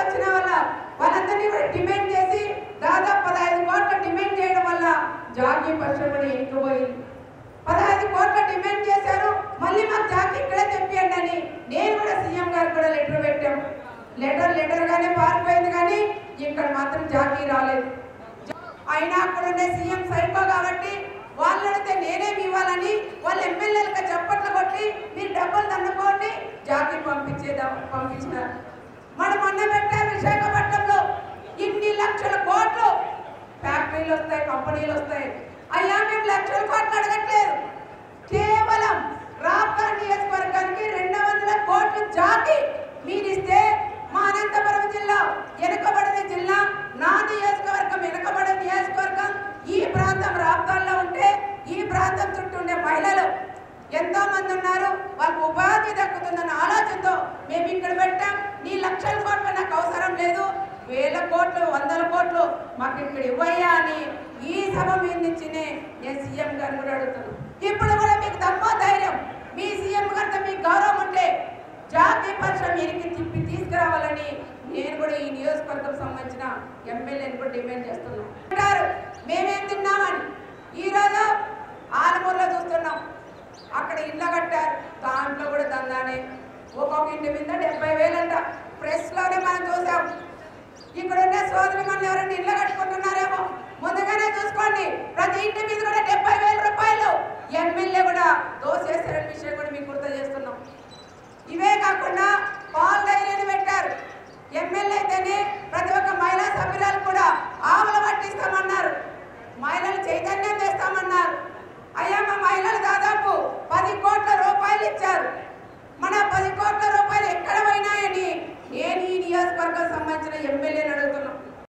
వచ్చిన వల్ల వాళ్ళందరినీ కూడా డిమాండ్ చేసి దాదాపు పదహైదు కోట్ల డిమాండ్ చేయడం వల్ల జాకీ పక్షం కూడా ఎన్నికపోయింది పదహైదు కోట్ల డిమాండ్ చేశారు మళ్ళీ మాకు జాకీ ఇక్కడే తెప్పియండి అని నేను కూడా సీఎం గారు కూడా లెటర్ పెట్టాం లెటర్ లెటర్ గానే పారిపోయింది కానీ ఇక్కడ మాత్రం జాకీ రాలేదు అయినా అక్కడుండే సీఎం సైకో కాబట్టి వాళ్ళు అడిగితే నేనేమి ఇవ్వాలని వాళ్ళ ఎమ్మెల్యేలకు చప్పట్లు కొట్టి మీరు డబ్బులు దండుకోండి జాకీ పంపించేద్దాం పంపించినారు మనం మొన్న పెట్టాం విశాఖపట్నంలో ఇన్ని లక్షల కోట్లు ఫ్యాక్టరీలు వస్తాయి కంపెనీలు వస్తాయి అయ్యా మేము లక్షల కోట్లు అడగట్లేదు కేవలం రాప్తా నియోజకవర్గానికి రెండు వందల కోట్లు జాతి మీరిస్తే మా అనంతపురం జిల్లా వెనుకబడిన జిల్లా నా నియోజకవర్గం వెనుకబడిన నియోజకవర్గం ఈ ప్రాంతం రాప్తాల్లో ఉంటే ఈ ప్రాంతం చుట్టూ ఉండే మహిళలు ఎంతో మంది ఉన్నారు వాళ్ళకు ఉపాధి దక్కుతుందన్న ఆలోచనతో మేము ఇక్కడ పెట్టాం నీ లక్షల కోట్లు నాకు అవసరం లేదు వేల కోట్లు వందల కోట్లు మాకు ఇక్కడ ఇవ్వయ్యా అని ఈ సభ మీద నుంచినే నేను సీఎం గారిని కూడా అడుగుతున్నాను ఇప్పుడు కూడా మీకు దమ్మో ధైర్యం మీ సీఎం గారితో మీకు గౌరవం ఉంటే జాతి పక్షం ఇరికి తిప్పి తీసుకురావాలని నేను కూడా ఈ నియోజకవర్గం సంబంధించిన ఎమ్మెల్యేని కూడా డిమాండ్ చేస్తున్నాను అంటారు మేమేం తిన్నామని ఈరోజు ఆలమూరులో చూస్తున్నాం అక్కడ ఇళ్ళ కట్టారు దాంట్లో కూడా దందానే ఒక్కొక్క ఇంటి మీద డెబ్బై వేలంట ప్రెస్ లోనే మనం చూసాం ఇక్కడ ఉండే సోదరి మనల్ని ఎవరైనా ఇళ్ళ కట్టుకుంటున్నారేమో ముందుగానే చూసుకోండి ప్రతి ఇంటి మీద కూడా డెబ్బై వేల రూపాయలు ఎమ్మెల్యే కూడా దోసేస్తారనే విషయం కూడా మీకు గుర్తు చేస్తున్నాం ఇవే కాకుండా పాల్ డైరీని పెట్టారు ఎమ్మెల్యే అయితేనే ప్రతి ఒక్క మహిళా సభ్యురాలు కూడా ఆవులు పట్టిస్తామన్నారు మహిళలు చైతన్యం చేస్తామన్నారు అయ్యా మా మహిళలు దాదాపు పది కోట్ల రూపాయలు ఇచ్చారు మన పది కోట్ల రూపాయలు ఎక్కడ పోయినాయని నేను ఈ నియోజకవర్గం సంబంధించిన ఎమ్మెల్యేని అడుగుతున్నాను